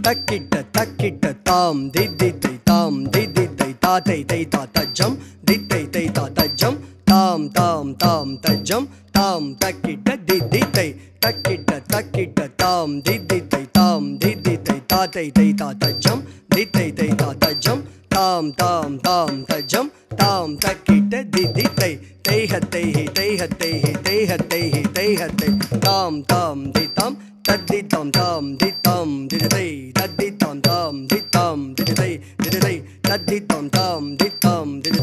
தக்கிட்ட தக்கிட்ட தாம் தித்தி தை தாம் தித்தி தை தாத்தை தை தா தஜம் தித்தை தை தா தஜம் தாம் தாம் தாம் தஜம் தாம் தக்கிட்ட தித்தி தை தக்கிட்ட தக்கிட்ட தாம் தித்தி தை தாம் தித்தி தை தாத்தை தை தா தஜம் தித்தை தை தா தஜம் தாம் தாம் தாம் தஜம் தாம் தக்கிட்ட தித்தி தை தைஹ தைஹி தைஹ தைஹி தைஹ தைஹி தைஹ தை தாம் தாம் தி தாம் தத்தி தாம் தாம் தி தாம் திதி தை தத்தி தாம் தாம் தி தாம் திதி தை திதி தை தத்தி தாம் தாம் தி தாம் திதி